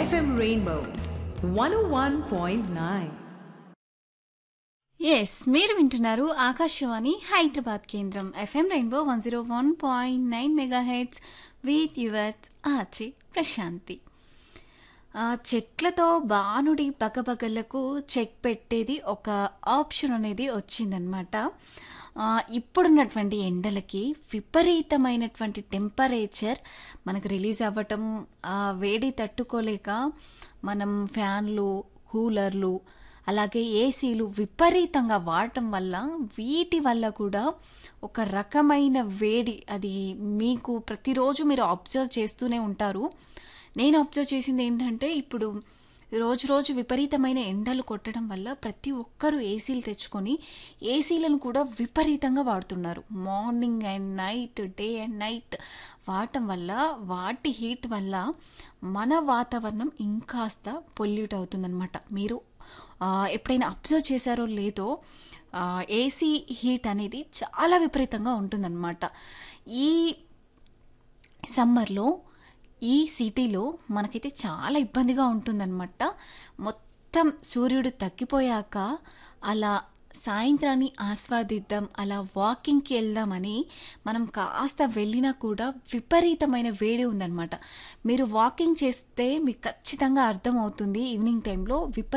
FM Rainbow 101.9. Yes మీరు వింటున్నారు ఆకాశవాణి హైదరాబాద్ కేంద్రం FM rainbow one zero one point nine mega hits with yours Achi Prashanti ఆ, చెట్లతో బాణుడి బగబగలకు చెక్ పెట్టేది ఒక ఆప్షన్ అనేది వచ్చిందనమాట ఆ, ఇప్పుడున్నటువంటి ఎండలకి విపరీతమైనటువంటి టెంపరేచర్ మనకు రిలీజ్ అవ్వటం ఆ వేడి తట్టుకోలేక మనం ఫ్యాన్లు కూలర్లు అలాగే ఏసీలు విపరీతంగా వాడటం వల్ల వీటి వల్ల కూడా ఒక రకమైన వేడి అది మీకు ప్రతిరోజు మీరు అబ్జర్వ్ చేస్తూనే ఉంటారు నేను అబ్జర్వ్ చేసింది ఏంటంటే ఇప్పుడు రోజు రోజు విపరీతమైన ఎండలు కొట్టడం వల్ల ప్రతి ఒక్కరూ ఏసీలు తెచ్చుకొని ఏసీలను కూడా విపరీతంగా వాడుతున్నారు morning and night day and night వాడటం వల్ల వాటి హీట్ వల్ల మన వాతావరణం ఇంకాస్త పొల్యూట్ అవుతుందన్నమాట మీరు ఆ, ఎప్పుడైనా అబ్జర్వ్ చేశారో లేదో ఏసీ హీట్ అనేది చాలా విపరీతంగా ఉంటుందన్నమాట ఈ సమ్మర్లో ఈ సిటీలో మనకైతే చాలా ఇబ్బందిగా ఉంటుందన్నమాట మొత్తం సూర్యుడు తగ్గిపోయాక అలా సాయంత్రాన్ని ఆస్వాదిద్దాం అలా వాకింగ్కి వెళ్దామని మనం కాస్త వెళ్ళినా కూడా విపరీతమైన వేడి ఉందన్నమాట మీరు వాకింగ్ చేస్తే మీకు ఖచ్చితంగా అర్థమవుతుంది ఈవినింగ్ టైంలో విప